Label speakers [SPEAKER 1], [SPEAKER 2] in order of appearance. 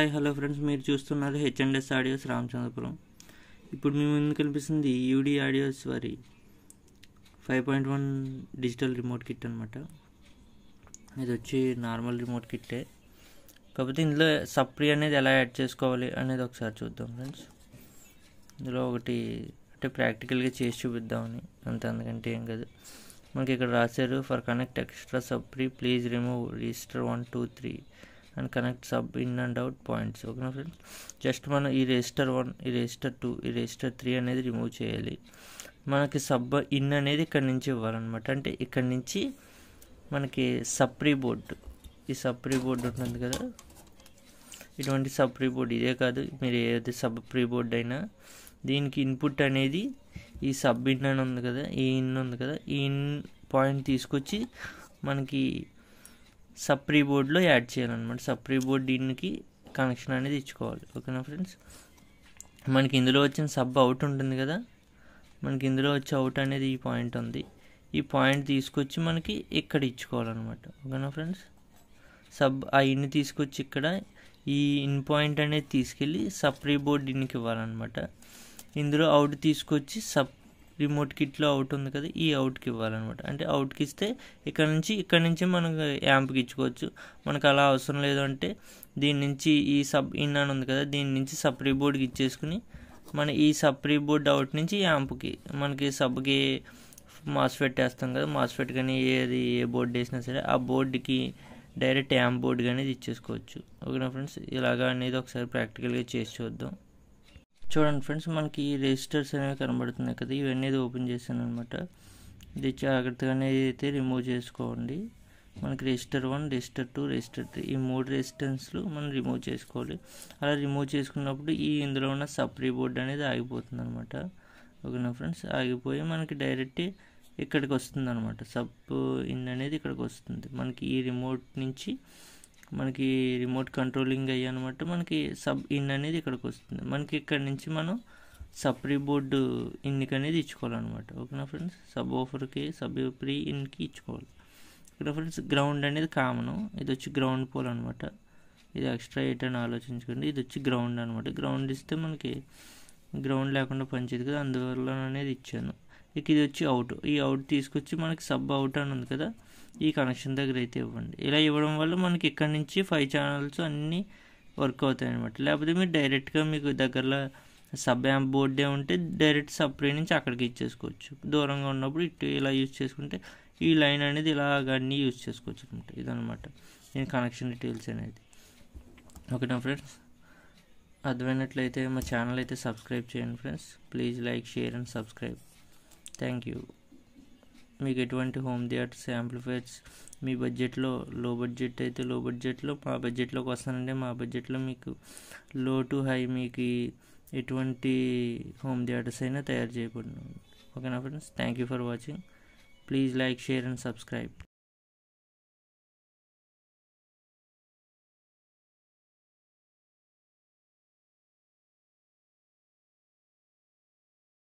[SPEAKER 1] hi hello friends మీరు చూస్తున్నారు H and S audios Ramachandrapuram ఇప్పుడు మీ ముందు కనిపిస్తుంది యూడి ఆడియోస్ వారి five point one digital remote kit అనమాట ఇది వచ్చి నార్మల్ రిమోట్ కిట్టే కాకపోతే ఇందులో సప్రీ అనేది ఎలా యాడ్ చేసుకోవాలి అనేది ఒకసారి చూద్దాం ఫ్రెండ్స్ ఇందులో ఒకటి అంటే ప్రాక్టికల్గా చేసి చూపిద్దామని అంతే అందుకంటే ఏం కాదు మనకి ఇక్కడ రాశారు ఫర్ కనెక్ట్ ఎక్స్ట్రా సప్రీ please remove register one two three and connect sub in and out points ఓకేనా ఫ్రెండ్స్ జస్ట్ మనం ఈ రిజిస్టర్ వన్ ఈ రిజిస్టర్ టూ ఈ రిజిస్టర్ త్రీ అనేది రిమూవ్ చేయాలి మనకి సబ్ ఇన్ అనేది ఇక్కడ నుంచి ఇవ్వాలన్నమాట అంటే ఇక్కడ నుంచి మనకి సప్రీ బోర్డు ఈ సప్రీ బోర్డు ఉంటుంది కదా ఇటువంటి సప్రీ బోర్డు ఇదే కాదు మీరు ఏదైతే సబ్ ప్రీ బోర్డు అయినా దీనికి ఇన్పుట్ అనేది ఈ సబ్ ఇన్ అని ఉంది కదా ఈ ఇన్ ఉంది కదా ఈ ఇన్ పాయింట్ తీసుకొచ్చి మనకి సప్రీ బోర్డ్లో యాడ్ చేయాలన్నమాట సప్రీ బోర్డ్ ఇన్కి కనెక్షన్ అనేది ఇచ్చుకోవాలి ఓకేనా ఫ్రెండ్స్ మనకి ఇందులో వచ్చిన సబ్ అవుట్ ఉంటుంది కదా మనకి ఇందులో వచ్చే అవుట్ అనేది ఈ పాయింట్ ఉంది ఈ పాయింట్ తీసుకొచ్చి మనకి ఇక్కడ ఇచ్చుకోవాలన్నమాట ఓకేనా ఫ్రెండ్స్ సబ్ ఆ ఇన్ తీసుకొచ్చి ఇక్కడ ఈ ఇన్ పాయింట్ అనేది తీసుకెళ్ళి సప్రీ బోర్డ్ ఇన్కి ఇవ్వాలన్నమాట ఇందులో అవుట్ తీసుకొచ్చి సబ్ రిమోట్ కిట్లో అవుట్ ఉంది కదా ఈ అవుట్కి ఇవ్వాలన్నమాట అంటే అవుట్కి ఇస్తే ఇక్కడ నుంచి ఇక్కడ నుంచి మనం యాంప్కి ఇచ్చుకోవచ్చు మనకు అలా అవసరం లేదు అంటే దీని నుంచి ఈ సబ్ ఇన్ అని ఉంది కదా దీని నుంచి సప్రీ బోర్డ్కి ఇచ్చేసుకుని మన ఈ సప్రీ బోర్డ్ అవుట్ నుంచి యాంప్కి మనకి సబ్కి మాస్ఫెట్ వేస్తాం కదా మాస్ఫెట్ కానీ ఏది ఏ బోర్డు వేసినా సరే ఆ బోర్డుకి డైరెక్ట్ యాంప్ బోర్డ్ కానీ ఇచ్చేసుకోవచ్చు ఓకేనా ఫ్రెండ్స్ ఇలాగా అనేది ఒకసారి ప్రాక్టికల్గా చేసి చూద్దాం చూడండి ఫ్రెండ్స్ మనకి రిజిస్టర్స్ అనేవి కనబడుతున్నాయి కదా ఇవన్నీ ఓపెన్ చేశాను అనమాట ఇది జాగ్రత్తగానే అయితే రిమూవ్ చేసుకోండి మనకి register one register two register three ఈ మూడు రెసిస్టెన్స్లు మనం రిమూవ్ చేసుకోవాలి అలా రిమూవ్ చేసుకున్నప్పుడు ఈ ఇందులో ఉన్న సప్రీ బోర్డ్ అనేది ఆగిపోతుంది అనమాట ఓకేనా ఫ్రెండ్స్ ఆగిపోయి మనకి డైరెక్ట్ ఇక్కడికి వస్తుంది అనమాట సబ్ ఇన్ అనేది ఇక్కడికి వస్తుంది మనకి ఈ రిమోట్ నుంచి మనకి రిమోట్ కంట్రోలింగ్ అయ్యి అనమాట మనకి సబ్ ఇన్ అనేది ఇక్కడికి వస్తుంది మనకి ఇక్కడ నుంచి మనం సప్రీ బోర్డు ఇన్కి అనేది ఇచ్చుకోవాలన్నమాట ఓకేనా ఫ్రెండ్స్ సబ్ ఓఫర్కి సబ్ ప్రీ ఇన్కి ఇచ్చుకోవాలి ఇక్కడ ఫ్రెండ్స్ గ్రౌండ్ అనేది కామన్ ఇది వచ్చి గ్రౌండ్ పోల్ అనమాట ఇది ఎక్స్ట్రా ఎయిట్ అని ఆలోచించుకోండి ఇది వచ్చి గ్రౌండ్ అనమాట గ్రౌండ్ ఇస్తే మనకి గ్రౌండ్ లేకుండా పనిచేది కదా అందువల్ల అనేది ఇచ్చాను ఇక ఇది వచ్చి అవుట్ ఈ అవుట్ తీసుకొచ్చి మనకి సబ్ అవుట్ అని ఉంది కదా ఈ కనెక్షన్ దగ్గర అయితే ఇవ్వండి ఇలా ఇవ్వడం వల్ల మనకి ఇక్కడ నుంచి ఫైవ్ ఛానల్స్ అన్నీ వర్క్ అవుతాయి అనమాట లేకపోతే మీరు డైరెక్ట్గా మీకు దగ్గరలో సబ్ యాంప్ బోర్డే ఉంటే డైరెక్ట్ సప్లై నుంచి అక్కడికి ఇచ్చేసుకోవచ్చు దూరంగా ఉన్నప్పుడు ఇటు ఇలా యూజ్ చేసుకుంటే ఈ లైన్ అనేది ఇలాగ అన్నీ యూజ్ చేసుకోవచ్చు అనమాట ఇదనమాట దీని కనెక్షన్ డీటెయిల్స్ అనేది ఓకేనా ఫ్రెండ్స్ అర్థమైనట్లయితే మా ఛానల్ అయితే సబ్స్క్రైబ్ చేయండి friends please like share and subscribe thank you మీకు ఎటువంటి హోమ్ థియేటర్స్ యాంప్లిఫైర్స్ మీ బడ్జెట్లో లో బడ్జెట్ అయితే లో బడ్జెట్లో మా బడ్జెట్లోకి వస్తానంటే మా బడ్జెట్లో మీకు లో టు హై మీకు ఎటువంటి హోమ్ థియేటర్స్ అయినా తయారు చేయబడిన ఓకేనా friends thank you for watching please like share and subscribe